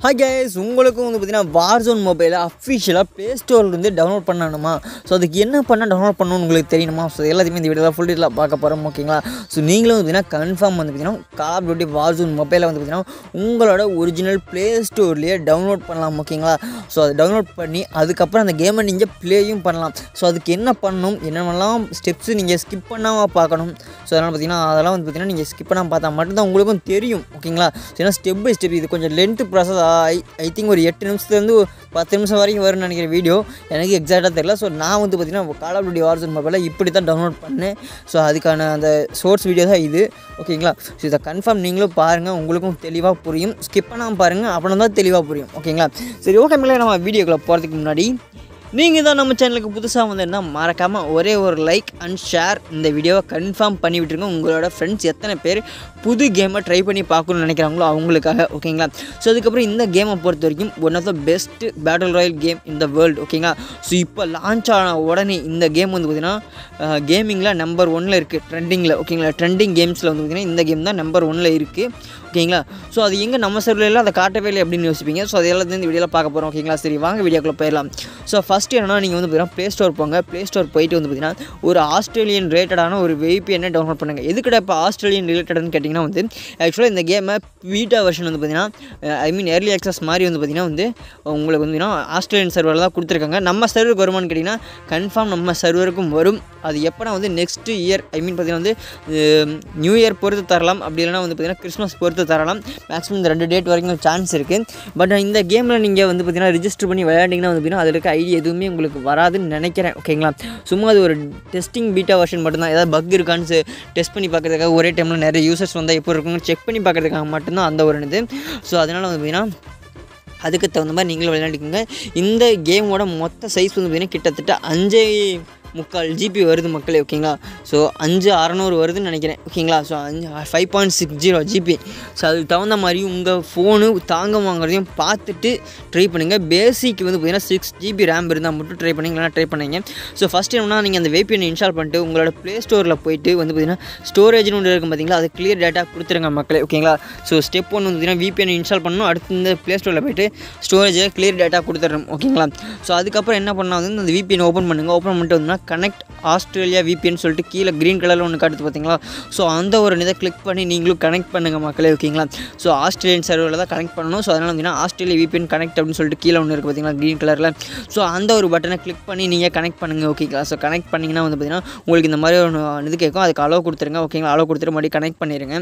hi guys உங்களுக்கும் வந்து பார்த்தீங்கன்னா வார்சோன் மொபைலை அஃபிஷியலாக ப்ளே ஸ்டோர்லேருந்து டவுன்லோட் பண்ணணுமா ஸோ அதுக்கு என்ன பண்ணால் டவுன்லோட் பண்ணணும்னு உங்களுக்கு தெரியணுமா ஸோ எல்லாத்தையுமே இந்த வீடியோவில் ஃபுல் டீட்டெயிலாக பார்க்க போகிறோம் ஓகேங்களா ஸோ நீங்களும் வந்து பார்த்தீங்கன்னா கன்ஃபார்ம் வந்து பார்த்தீங்கன்னா கால் டியூட்டி வார்சோன் மொபைலை வந்து பார்த்தீங்கன்னா உங்களோட ஒரிஜினல் ப்ளே ஸ்டோர்லேயே டவுன்லோட் பண்ணலாம் ஓகேங்களா ஸோ அதை டவுன்லோட் பண்ணி அதுக்கப்புறம் அந்த கேமை நீங்கள் ப்ளேயும் பண்ணலாம் ஸோ அதுக்கு என்ன பண்ணணும் என்னென்னலாம் ஸ்டெப்ஸு நீங்கள் ஸ்கிப் பண்ணாமல் பார்க்கணும் ஸோ அதனால் பார்த்தீங்கன்னா அதெல்லாம் வந்து பார்த்தீங்கன்னா நீங்கள் ஸ்கிப் பண்ணாமல் பார்த்தா மட்டும்தான் உங்களுக்கும் தெரியும் ஓகேங்களா ஸோ ஏன்னா ஸ்டெப் பை ஸ்டெப் இது கொஞ்சம் length process I I think ஒரு எட்டு நிமிஷத்துலேருந்து பத்து நிமிஷம் வரைக்கும் வரும்னு நினைக்கிற வீடியோ எனக்கு எக்ஸாக்டாக தெரியல ஸோ நான் வந்து பார்த்தீங்கன்னா கால் ஆஃப் டியூட்டி வார்சன் மொபைலில் இப்படி தான் டவுன்லோட் பண்ணேன் ஸோ அதுக்கான அந்த சோர்ஸ் வீடியோ தான் இது ஓகேங்களா ஸோ இதை கன்ஃபார்ம் நீங்களும் பாருங்கள் உங்களுக்கும் தெளிவாக புரியும் ஸ்கிப் பண்ணாமல் பாருங்கள் அப்படின்னா தான் தெளிவாக புரியும் ஓகேங்களா சரி ஓகே மேலே நம்ம வீடியோக்குள்ளே போகிறதுக்கு முன்னாடி நீங்கள் தான் நம்ம சேனலுக்கு புதுசாக வந்திருந்தா மறக்காமல் ஒரே ஒரு லைக் அண்ட் ஷேர் இந்த வீடியோவை கன்ஃபார்ம் பண்ணி விட்டுருங்க உங்களோட ஃப்ரெண்ட்ஸ் எத்தனை பேர் புது கேமை ட்ரை பண்ணி பார்க்கணும்னு நினைக்கிறாங்களோ அவங்களுக்காக ஓகேங்களா ஸோ அதுக்கப்புறம் இந்த கேமை பொறுத்த வரைக்கும் one of the best battle royale game இந்த வேர்ல்டு ஓகேங்களா ஸோ இப்போ லான்ச் ஆன உடனே இந்த கேம் வந்து பார்த்திங்கன்னா கேமிங்கில் நம்பர் ஒன்னில் இருக்குது ட்ரெண்டிங்கில் ஓகேங்களா ட்ரெண்டிங் கேம்ஸில் வந்து பார்த்திங்கன்னா இந்த கேம் தான் நம்பர் ஒன்னில் இருக்குது ஓகேங்களா ஸோ அது எங்கே நம்ம சர்வரில் அதை காட்டவே இல்லை அப்படின்னு யோசிப்பீங்க ஸோ அது எல்லாத்தையும் இந்த வீடியோவில் பார்க்க போகிறோம் ஓகேங்களா சரி வாங்க வீடியோக்குள்ளே போயிடலாம் ஸோ ஃபஸ்ட்டு என்னன்னா நீங்கள் வந்து பார்த்தீங்கன்னா ப்ளே ஸ்டோர் போங்க ப்ளே ஸ்டோர் போயிட்டு வந்து பார்த்தீங்கன்னா ஒரு ஆஸ்திரேலியன் ரிலேட்டடான ஒரு VPN டவுன்லோட் பண்ணுங்கள் எதுக்கிட்ட இப்போ ஆஸ்திரேலியன் ரிலேட்டட்னு கேட்டிங்கன்னா வந்து ஆக்சுவலாக இந்த கேமை பீட்டா வெர்ஷன் வந்து பார்த்தீங்கன்னா ஐ மீன் ஏர்லி ஆக்சஸ் மாதிரி வந்து பார்த்தீங்கன்னா வந்து உங்களுக்கு வந்து பார்த்தீங்கன்னா ஆஸ்திரேலியன் சர்வரில் தான் கொடுத்துருக்காங்க நம்ம சர்வருக்கு வருமானு கேட்டிங்கன்னா கன்ஃபார்ம் நம்ம சர்வருக்கும் வரும் அது எப்போனா வந்து நெக்ஸ்ட் இயர் ஐ மீன் பார்த்தீங்கன்னா வந்து நியூ இயர் பொறுத்து தரலாம் அப்படி இல்லைனா வந்து பார்த்தீங்கன்னா கிறிஸ்மஸ் பொறுத்து தரலாம் மேக்ஸிமம் இந்த ரெண்டு டேட் வரைக்கும் சான்ஸ் இருக்குது பட் இந்த கேமில் நீங்கள் வந்து பார்த்தீங்கன்னா ரிஜிஸ்டர் பண்ணி விளையாண்டிங்கன்னா வந்து பார்த்தீங்கன்னா அதில் இருக்க ஐடி எதுவுமே உங்களுக்கு வராதுன்னு நினைக்கிறேன் ஓகேங்களா சும்மா அது ஒரு டெஸ்டிங் பீட்டா வெர்ஷன் மட்டும்தான் ஏதாவது பக் இருக்கான்னு டெஸ்ட் பண்ணி பார்க்கறதுக்காக ஒரே டைமில் நிறைய யூசர்ஸ் வந்தால் எப்போ இருக்குன்னு செக் பண்ணி பார்க்கறதுக்காக மட்டும்தான் அந்த ஒரு இது ஸோ அதனால் வந்து பார்த்தீங்கன்னா அதுக்கு தகுந்த மாதிரி நீங்களும் விளையாண்டுக்கோங்க இந்த கேமோட மொத்த சைஸ் வந்து பார்த்திங்கன்னா கிட்டத்தட்ட அஞ்சு முக்கால் ஜிபி வருது மக்களே ஓகேங்களா ஸோ அஞ்சு அறநூறு வருதுன்னு நினைக்கிறேன் ஓகேங்களா ஸோ அஞ்சு five point six zero GB so அதுக்கு தகுந்த மாதிரி உங்கள் ஃபோனு தாங்க வாங்குறதையும் பார்த்துட்டு ட்ரை பண்ணுங்கள் பேசிக் வந்து பார்த்திங்கன்னா சிக்ஸ் ஜிபி ரேம் இருந்தால் மட்டும் ட்ரை பண்ணி இல்லைனா ட்ரை பண்ணுங்க ஸோ ஃபஸ்ட் என்னன்னா நீங்கள் அந்த VPN இன்ஸ்டால் பண்ணிட்டு உங்களோட ப்ளே ஸ்டோரில் போயிட்டு வந்து பார்த்திங்கன்னா ஸ்டோரேஜ்னு ஒன்று இருக்கும் பார்த்தீங்களா அது கிளியர் டேட்டா கொடுத்துருங்க மக்களே ஓகேங்களா ஸோ ஸ்டெப் ஒன்று வந்து பார்த்திங்கன்னா VPN இன்ஸ்டால் பண்ணணும் அடுத்து இந்த ப்ளே ஸ்டோரில் போயிட்டு ஸ்டோரேஜை கிளியர் டேட்டா கொடுத்துட்றோம் ஓகேங்களா ஸோ அதுக்கப்புறம் என்ன பண்ணால் வந்து அந்த VPN ஓப்பன் பண்ணுங்கள் ஓப்பன் பண்ணிட்டு வந்தோம்னா கனெக்ட் ஆஸ்திரேலியா VPN சொல்லிட்டு கீழே க்ரீன் கலரில் ஒன்று காட்டுது பார்த்தீங்களா ஸோ அந்த ஒரு இதை கிளிக் பண்ணி நீங்களும் கனெக்ட் பண்ணுங்கள் மக்களே ஓகேங்களா ஸோ ஆஸ்திரேலியன் சர்வரில் தான் கனெக்ட் பண்ணணும் ஸோ அதனால் வந்து ஆஸ்திரேலியா VPN கனெக்ட் அப்படின்னு சொல்லிட்டு கீழே ஒன்று இருக்குது பார்த்தீங்களா க்ரீன் கலரில் ஸோ அந்த ஒரு பட்டனை கிளிக் பண்ணி நீங்கள் கனெக்ட் பண்ணுங்கள் ஓகேங்களா ஸோ கனெக்ட் பண்ணிங்கன்னா வந்து பார்த்தீங்கன்னா உங்களுக்கு இந்த மாதிரி ஒரு இது கேட்கும் அதுக்கு அளவு கொடுத்துருங்க ஓகேங்களா அளவு கொடுத்துட்டு மறுபடியும் கனெக்ட் பண்ணிடுங்க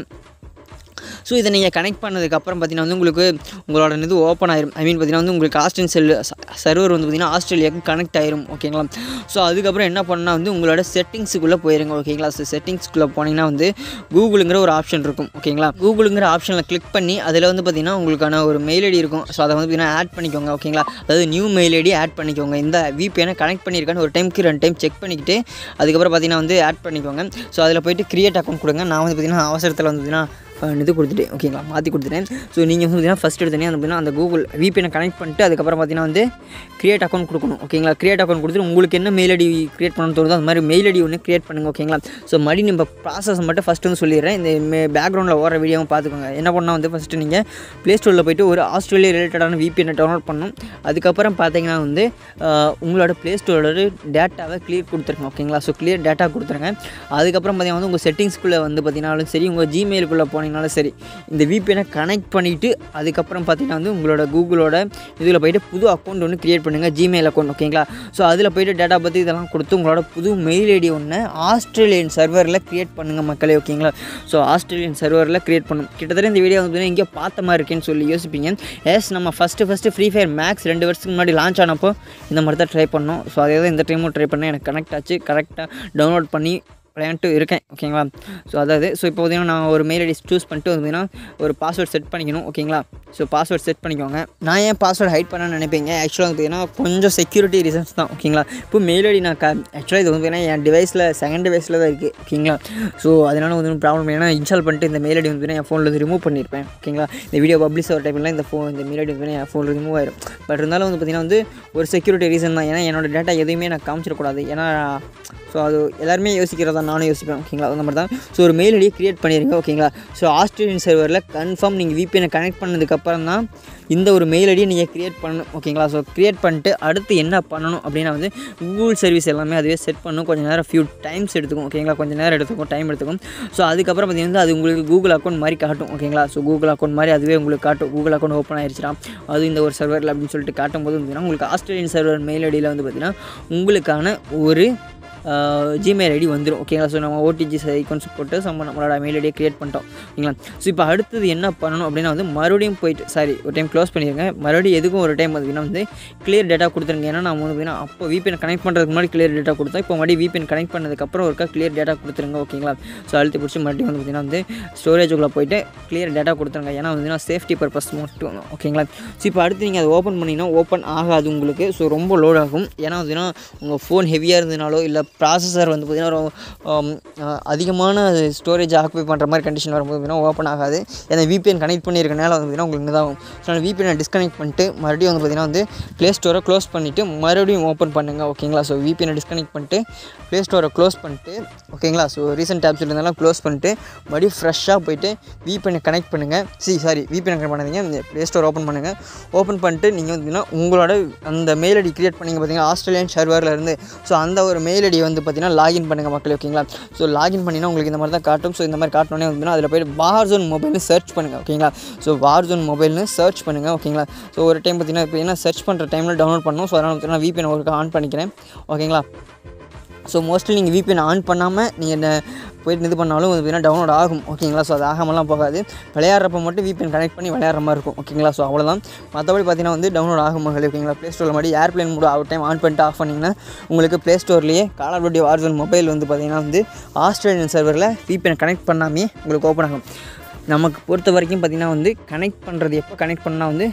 ஸோ இதை நீங்கள் கனெக்ட் பண்ணதுக்கப்புறம் பார்த்தீங்கன்னா வந்து உங்களுக்கு உங்களோட இது ஓப்பன் ஆயிரும் ஐ மீன் பார்த்தீங்கன்னா வந்து உங்களுக்கு ஆஸ்டின் செல் சர்வர் வந்து பார்த்தீங்கன்னா ஆஸ்திரேலியாவுக்கு கனெக்ட் ஆயிரும் ஓகேங்களா ஸோ அதுக்கப்புறம் என்ன பண்ணால் வந்து உங்களோட செட்டிங்ஸுக்குள்ளே போயிருங்க ஓகேங்களா ஸோ செட்டிங்ஸ்குள்ளே போனீங்கன்னா வந்து கூகுளுங்கிற ஒரு ஆப்ஷன் இருக்கும் ஓகேங்களா கூகுளுங்கிற ஆப்ஷனில் கிளிக் பண்ணி அதில் வந்து பார்த்தீங்கன்னா உங்களுக்கான ஒரு மெயில் ஐடி இருக்கும் ஸோ அதை வந்து பார்த்தீங்கன்னா ஆட் பண்ணிக்கோங்க ஓகேங்களா அதாவது நியூ மெயில் ஐடி ஆட் பண்ணிக்கோங்க இந்த VPN கனெக்ட் பண்ணியிருக்கான்னு ஒரு டைமுக்கு ரெண்டு டைம் செக் பண்ணிக்கிட்டு அதுக்கப்புறம் பார்த்தீங்கன்னா வந்து ஆட் பண்ணிக்கோங்க ஸோ அதில் போயிட்டு கிரியேட் அக்கௌண்ட் கொடுங்க நான் வந்து பார்த்தீங்கன்னா அவசரத்தில் வந்து பார்த்தீங்கன்னா இது கொடுத்துட்டேன் ஓகேங்களா மாற்றி கொடுத்துட்டேன் ஸோ நீங்கள் வந்து பார்த்தீங்கன்னா ஃபஸ்ட் எடுத்தோடனே வந்து பார்த்தீங்கன்னா அந்த கூகுள் VPN கனெக்ட் பண்ணிட்டு அதுக்கப்புறம் பார்த்தீங்கன்னா வந்து கிரியேட் அக்கௌண்ட் கொடுக்கணும் ஓகேங்களா கிரியேட் அக்கௌண்ட் கொடுத்துட்டு உங்களுக்கு என்ன மெயில் ஐடி கிரியேட் பண்ணணும்னு தோணுதோ அந்த மாதிரி மெயில் ஐடி ஒன்று கிரியேட் பண்ணுங்க ஓகேங்களா ஸோ மறுபடியும் நம்ம ப்ராசஸ் மட்டும் ஃபஸ்ட்டு வந்து சொல்லிடுறேன் இந்த பேக்ரவுண்டில் ஓடுற வீடியோவும் பார்த்துக்கோங்க என்ன பண்ணால் வந்து ஃபஸ்ட்டு நீங்கள் ப்ளே ஸ்டோரில் போயிட்டு ஒரு ஆஸ்திரேலியா ரிலேட்டடான VPN டவுன்லோட் பண்ணணும் அதுக்கப்புறம் பார்த்தீங்கன்னா வந்து ஆஹ், உங்களோட ப்ளே ஸ்டோரோட டேட்டாவை கிளியர் கொடுத்துருங்க ஓகேங்களா ஸோ கிளியர் டேட்டா கொடுத்துருங்க அதுக்கப்புறம் பார்த்தீங்கன்னா வந்து உங்கள் செட்டிங்ஸ்குள்ளே வந்து பார்த்தீங்கன்னாலும் சரி உங்கள் ஜிமெயிலுக்குள்ளே போனீங்கனாலும் சரி இந்த VPN கனெக்ட் பண்ணிவிட்டு அதுக்கப்புறம் பார்த்தீங்கன்னா வந்து உங்களோட கூகுளோட இதில் போயிட்டு புது அக்கௌண்ட் ஒன்று க்ரியேட் பண்ணுங்கள் ஜிமெயில் அக்கௌண்ட் ஓகேங்களா ஸோ அதில் போயிட்டு டேட்டா பற்றி இதெல்லாம் கொடுத்து உங்களோட புது மெயில் ஐடி ஒன்று ஆஸ்திரேலியன் சர்வரில் க்ரியேட் பண்ணுங்கள் மக்களே ஓகேங்களா ஸோ ஆஸ்திரேலியன் சர்வரில் க்ரியேட் பண்ணும் கிட்டத்தட்ட இந்த வீடியோ வந்து பார்த்தீங்கன்னா எங்கேயோ பார்த்த மாதிரி இருக்கேன்னு சொல்லி யோசிப்பீங்க எஸ் நம்ம first first free fire max ரெண்டு வருஷத்துக்கு முன்னாடி லான்ச் ஆனப்போ இந்த மாதிரி தான் ட்ரை பண்ணோம் ஸோ அதே தான் இந்த டைமும் ட்ரை பண்ணேன் எனக்கு கனெக்ட் ஆச்சு கரெக்டாக டவுன்லோட் பண்ணி விளையாண்டுட்டு இருக்கேன் ஓகேங்களா ஸோ அதாவது ஸோ இப்போ பார்த்தீங்கன்னா நான் ஒரு மெயில் ஐடி சூஸ் பண்ணிட்டு வந்து பார்த்தீங்கன்னா ஒரு பாஸ்வேர்ட் செட் பண்ணிக்கணும் ஓகேங்களா ஸோ பாஸ்வேர்ட் செட் பண்ணிக்கோங்க நான் ஏன் பாஸ்வேர்ட் ஹைட் பண்ண நினைப்பீங்க ஆக்சுவலாக வந்து பார்த்தீங்கன்னா கொஞ்சம் செக்யூரிட்டி ரீசன்ஸ் தான் ஓகேங்களா இப்போ மெயில் ஐடி நான் க ஆக்சுவலாக இது வந்து பார்த்தீங்கன்னா என் டிவைஸில் செகண்ட் டிவைஸில் தான் இருக்குது ஓகேங்களா ஸோ அதனால் வந்து ப்ராப்ளம் ஏன்னா இன்ஸ்டால் பண்ணிட்டு இந்த மெயில் ஐடி வந்து பார்த்தீங்கன்னா என் ஃபோனில் வந்து ரிமூவ் பண்ணியிருப்பேன் ஓகேங்களா இந்த வீடியோ பப்ளிஷ் ஆகிற டைமில் இந்த ஃபோன் இந்த மெயில் ஐடி வந்து பார்த்தீங்கன்னா என் ஃபோனில் ரிமூவ் ஆயிரும் பட் இருந்தாலும் வந்து பார்த்தீங்கன்னா வந்து ஒரு செக்யூரிட்டி ரீசன் தான் ஏன்னா என்னோட டேட்டா எதுவுமே நான் காமிச்சிடக்கூடாது ஏன்னா ஸோ அது எல்லாருமே யோசிக்கிறதா தான் நானும் யோசிப்பேன் ஓகேங்களா அந்த மாதிரி தான் ஸோ ஒரு மெயில் ஐடியை க்ரியேட் பண்ணிடுங்க ஓகேங்களா ஸோ ஆஸ்திரேலியன் சர்வரில் கன்ஃபார்ம் நீங்கள் விபிஎனை கனெக்ட் பண்ணதுக்கப்புறம் தான் இந்த ஒரு மெயில் ஐடியை நீங்கள் க்ரியேட் பண்ணணும் ஓகேங்களா ஸோ க்ரியேட் பண்ணிட்டு அடுத்து என்ன பண்ணணும் அப்படின்னா வந்து கூகுள் சர்வீஸ் எல்லாமே அதுவே செட் பண்ணும் கொஞ்சம் நேரம் ஃபியூ டைம்ஸ் எடுத்துக்கும் ஓகேங்களா கொஞ்சம் நேரம் எடுத்துக்கும் டைம் எடுத்துக்கும் ஸோ அதுக்கப்புறம் பார்த்தீங்கன்னா அது உங்களுக்கு கூகுள் அக்கௌண்ட் மாதிரி காட்டும் ஓகேங்களா ஸோ கூகுள் அக்கௌண்ட் மாதிரி அதுவே உங்களுக்கு காட்டும் கூகுள் அக்கௌண்ட் ஓப்பன் ஆயிடுச்சுனா அது இந்த ஒரு சர்வரில் அப்படின்னு சொல்லிட்டு காட்டும் போது பார்த்தீங்கன்னா உங்களுக்கு ஆஸ்திரேலியன் சர்வர் மெயில் ஐடியில் வந்து பார்த்தீங்கன்னா உங்களுக்கான ஒரு ஜிமெயில் ஐடி வந்துடும் ஓகேங்களா ஸோ நம்ம ஓடிஜி ஐக்கன்ஸ் போட்டு நம்ம நம்மளோட மெயில் ஐடியை க்ரியேட் பண்ணிட்டோம் ஓகேங்களா ஸோ இப்போ அடுத்தது என்ன பண்ணணும் அப்படின்னா வந்து மறுபடியும் போயிட்டு சாரி ஒரு டைம் க்ளோஸ் பண்ணிடுங்க மறுபடியும் எதுக்கும் ஒரு டைம் பார்த்தீங்கன்னா வந்து கிளியர் டேட்டா கொடுத்துருங்க ஏன்னா நம்ம வந்து பார்த்தீங்கன்னா அப்போ விபிஎன் கனெக்ட் பண்ணுறதுக்கு முன்னாடி கிளியர் டேட்டா கொடுத்தோம் இப்போ மறுபடியும் விபிஎன் கனெக்ட் பண்ணதுக்கப்புறம் ஒருக்கா கிளியர் டேட்டா கொடுத்துருங்க ஓகேங்களா ஸோ அழுத்தி பிடிச்சி மறுபடியும் வந்து பார்த்தீங்கன்னா வந்து ஸ்டோரேஜுக்குள்ளே போயிட்டு கிளியர் டேட்டா கொடுத்துருங்க ஏன்னா வந்து சேஃப்டி பர்பஸ் மட்டும் ஓகேங்களா ஸோ இப்போ அடுத்து நீங்கள் அதை ஓப்பன் பண்ணிங்கன்னா ஓப்பன் ஆகாது உங்களுக்கு ஸோ ரொம்ப லோட் ஆகும் ஏன்னா வந்துன்னா உங்கள் ஃபோன் ஹெவியாக இருந்ததுனாலோ இல்லை ப்ராசஸர் வந்து பார்த்திங்கன்னா ரொம்ப, ஆம், அஹ், அதிகமான ஸ்டோரேஜ் ஆக்குபை பண்ணுற மாதிரி கண்டிஷன் வரும்போது பார்த்தீங்கன்னா ஓப்பன் ஆகாது ஏன்னா விபிஎன் கனெக்ட் பண்ணியிருக்கனால வந்து பார்த்திங்கன்னா உங்களுக்கு இதாகும் ஸோ நான் விபிஎனை டிஸ்கனெக்ட் பண்ணிட்டு மறுபடியும் வந்து பார்த்திங்கன்னா வந்து ப்ளே ஸ்டோரை க்ளோஸ் பண்ணிவிட்டு மறுபடியும் ஓப்பன் பண்ணுங்கள் ஓகேங்களா ஸோ விபிஎனை டிஸ்கனெக்ட் பண்ணிட்டு ப்ளே ஸ்டோரை க்ளோஸ் பண்ணிட்டு ஓகேங்களா ஸோ ரீசெண்ட் ஆப்ஸ் இருந்தாலும் க்ளோஸ் பண்ணிட்டு மறுபடியும் ஃப்ரெஷ்ஷாக போயிட்டு விபிஎனை கனெக்ட் பண்ணுங்கள் சி சாரி விபிஎன் கனெக்ட் பண்ணாதீங்க ப்ளே ஸ்டோர் ஓப்பன் பண்ணுங்கள் ஓப்பன் பண்ணிட்டு நீங்கள் வந்து பார்த்தீங்கன்னா உங்களோட அந்த மெயில் ஐடி கிரியேட் பண்ணீங்க பார்த்தீங்கன்னா ஆஸ்திரேலியன் சர்வரில் இருந்து ஸோ அந்த ஒரு மெயில் ஐடி வந்து பார்த்தீங்கன்னா லாகின் பண்ணுங்கள் மக்களே ஓகேங்களா ஸோ லாகின் பண்ணினா உங்களுக்கு இந்த மாதிரி தான் காட்டும் ஸோ இந்த மாதிரி காட்டணுன்னே வந்து அதில் போய்ட்டு வார்ஜோன் மொபைல்னு சர்ச் பண்ணுங்கள் ஓகேங்களா ஸோ வார்ஜோன் மொபைல்னு சர்ச் பண்ணுங்கள் ஓகேங்களா ஸோ ஒரு டைம் பார்த்தீங்கன்னா இப்போ என்ன சர்ச் பண்ணுற டைமில் டவுன்லோட் பண்ணணும் ஸோ அதனால் பார்த்தீங்கன்னா விபிஎன் ஒரு ஆன் பண்ணிக்கிறேன் ஓகேங்களா ஸோ மோஸ்ட்லி நீங்கள் விபிஎன் ஆன் பண்ணாமல் நீங்கள் என்ன போயிட்டு இது பண்ணாலும் வந்து பார்த்தீங்கன்னா டவுன்லோட் ஆகும் ஓகேங்களா ஸோ அது ஆகாமலாம் போகாது விளையாடுறப்ப மட்டும் விபிஎன் கனெக்ட் பண்ணி விளையாடுற மாதிரி இருக்கும் ஓகேங்களா ஸோ அவ்வளோதான் மற்றபடி பார்த்தீங்கன்னா வந்து டவுன்லோட் ஆகும் மகளே ஓகேங்களா ப்ளே ஸ்டோரில் மாதிரி ஏர்ப்ளைன் மூட ஒரு டைம் ஆன் பண்ணிட்டு ஆஃப் பண்ணிங்கன்னா உங்களுக்கு ப்ளே ஸ்டோர்லேயே call of duty Warzone mobile வந்து பார்த்தீங்கன்னா வந்து ஆஸ்திரேலியன் சர்வரில் விபிஎன் கனெக்ட் பண்ணாமே உங்களுக்கு ஓப்பன் ஆகும் நமக்கு பொறுத்த வரைக்கும் பார்த்திங்கன்னா வந்து கனெக்ட் பண்ணுறது எப்போ கனெக்ட் பண்ணால் வந்து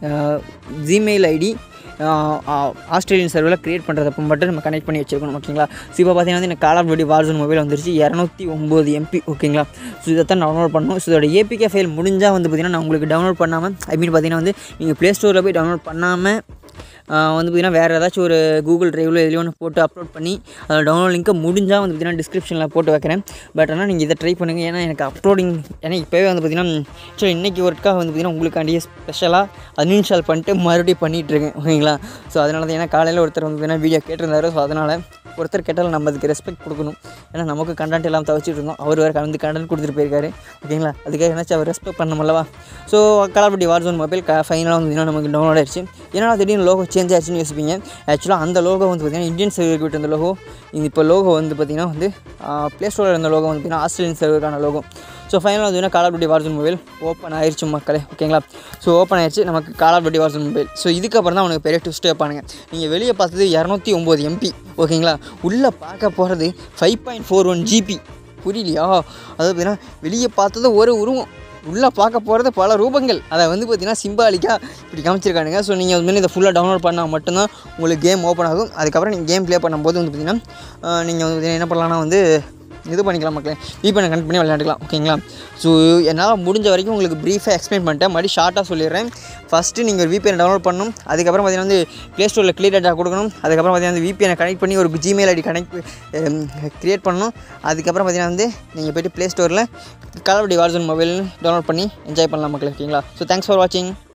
ஜிமெயில் ஐடி ஆஸ்திரேலியன் சர்வரில் க்ரியேட் பண்ணுறதப்போ மட்டும் நம்ம கனெக்ட் பண்ணி வச்சிருக்கணும் ஓகேங்களா ஸோ இப்போ பார்த்தீங்கன்னா வந்து எனக்கு call of duty Warzone mobile வந்துருச்சு இரநூத்தி ஒம்பது எம்பி ஓகேங்களா ஸோ இதை தான் டவுன்லோட் பண்ணணும் ஸோ இதோட ஏபிகே ஃபைல் முடிஞ்சால் வந்து பார்த்திங்கன்னா நான் உங்களுக்கு டவுன்லோட் பண்ணாமல் ஐ மீன் பார்த்தீங்கன்னா வந்து நீங்கள் ப்ளே ஸ்டோரில் போய் டவுன்லோட் பண்ணாமல் ஆஹ் வந்து பார்த்திங்கன்னா வேறு ஏதாச்சும் ஒரு கூகுள் ட்ரைவில் எதுலையும் ஒன்று போட்டு அப்லோட் பண்ணி அதோட டவுன்லோட் லிங்க்கை முடிஞ்சால் வந்து பார்த்திங்கன்னா டிஸ்கிரிப்ஷனில் போட்டு வைக்கிறேன் பட் ஆனால் நீங்கள் இதை ட்ரை பண்ணுங்கள் ஏன்னா எனக்கு அப்லோடிங் ஏன்னா இப்போவே வந்து பார்த்திங்கன்னா ஆக்சுவலி இன்றைக்கி ஒர்க்காக வந்து பார்த்திங்கன்னா உங்களுக்காண்டியே ஸ்பெஷலாக அன்இன்ஸ்டால் பண்ணிட்டு மறுபடியும் பண்ணிகிட்ருக்கேன் ஓகேங்களா ஸோ அதனால தான் ஏன்னா காலையில் ஒருத்தர் வந்து பார்த்திங்கன்னா வீடியோ கேட்டிருந்தாரு ஸோ அதனால் ஒருத்தர் கேட்டாலும் நம்ம அதுக்கு ரெஸ்பெக்ட் கொடுக்கணும் ஏன்னா நமக்கு கண்டென்ட் எல்லாம் தவிச்சிட்டு இருந்தோம் அவர் வேறு வந்து கண்டென்ட் கொடுத்துட்டு போயிருக்காரு ஓகேங்களா அதுக்காக என்னாச்சும் அவர் ரெஸ்பெக்ட் பண்ணமல்லவா ஸோ கலாபட்டி வார்ஜோன் மொபைல் க ஃபைனலாக வந்து பார்த்தீங்கன்னா நமக்கு டவுன்லோட் ஆயிடுச்சு ஏன்னா திடீர்னு லோகோ சேஞ்ச் ஆச்சுன்னு யோசிப்பீங்க ஆக்சுவலாக அந்த லோகோ வந்து பார்த்தீங்கன்னா இந்தியன் சர்வருக்கு விட்டு அந்த லோகோ இப்போ லோகோ வந்து பார்த்தீங்கன்னா வந்து ப்ளே ஸ்டோரில் இருந்த லோகோ வந்து பார்த்தீங்கன்னா ஆஸ்திரேலியன் சர்வருக்கான லோகோ ஸோ ஃபைனலாக வந்து call of duty Warzone mobile open ஆயிடுச்சு மக்களே ஓகேங்களா ஸோ ஓப்பன் ஆயிடுச்சு நமக்கு call of duty Warzone mobile so இதுக்கப்புறம் தான் உனக்கு பெரிய ட்விஸ்ட் வைப்பானுங்க நீங்கள் வெளியே பார்த்தது இரநூத்தி ஒம்பது எம்பி ஓகேங்களா உள்ளே பார்க்க போகிறது five point four one GB புரியலையா அதாவது பார்த்தீங்கன்னா வெளியே பார்த்தது ஒரு உருவம் உள்ளே பார்க்க போகிறது பல ரூபங்கள் அதை வந்து பார்த்தீங்கன்னா சிம்பாலிக்காக இப்படி காமிச்சிருக்கானுங்க ஸோ நீங்கள் வந்து இதை ஃபுல்லாக டவுன்லோட் பண்ணால் மட்டும்தான் உங்களுக்கு கேம் ஓப்பன் ஆகும் அதுக்கப்புறம் நீங்கள் கேம் ப்ளே பண்ணும்போது வந்து பார்த்தீங்கன்னா நீங்கள் வந்து பார்த்தீங்கன்னா என்ன பண்ணலாம்னா வந்து இது பண்ணிக்கலாம் மக்களே விபிஎன் கனெக்ட் பண்ணி விளையாண்டுக்கலாம் ஓகேங்களா ஸோ என்னால் முடிஞ்ச வரைக்கும் உங்களுக்கு ப்ரீஃபாக எக்ஸ்பிளைன் பண்ணிட்டேன் மறுபடியும் ஷார்ட்டாக சொல்லிடுறேன் ஃபஸ்ட்டு நீங்கள் விபிஎன் டவுன்லோட் பண்ணணும் அதுக்கப்புறம் பார்த்தீங்கன்னா வந்து ப்ளே ஸ்டோரில் கிளியர் டேட்டா கொடுக்கணும் அதுக்கப்புறம் பார்த்தீங்கன்னா விபிஎனை கனெக்ட் பண்ணி ஒரு ஜிமெயில் ஐடி கனெக்ட் க்ரியேட் பண்ணணும் அதுக்கப்புறம் பார்த்தீங்கன்னா வந்து நீங்கள் போய்ட்டு ப்ளே ஸ்டோரில் காலபடி வார்சன் மொபைல்னு டவுன்லோட் பண்ணி என்ஜாய் பண்ணலாம் மக்களே ஓகேங்களா ஸோ தேங்க்ஸ் ஃபார் வாட்சிங்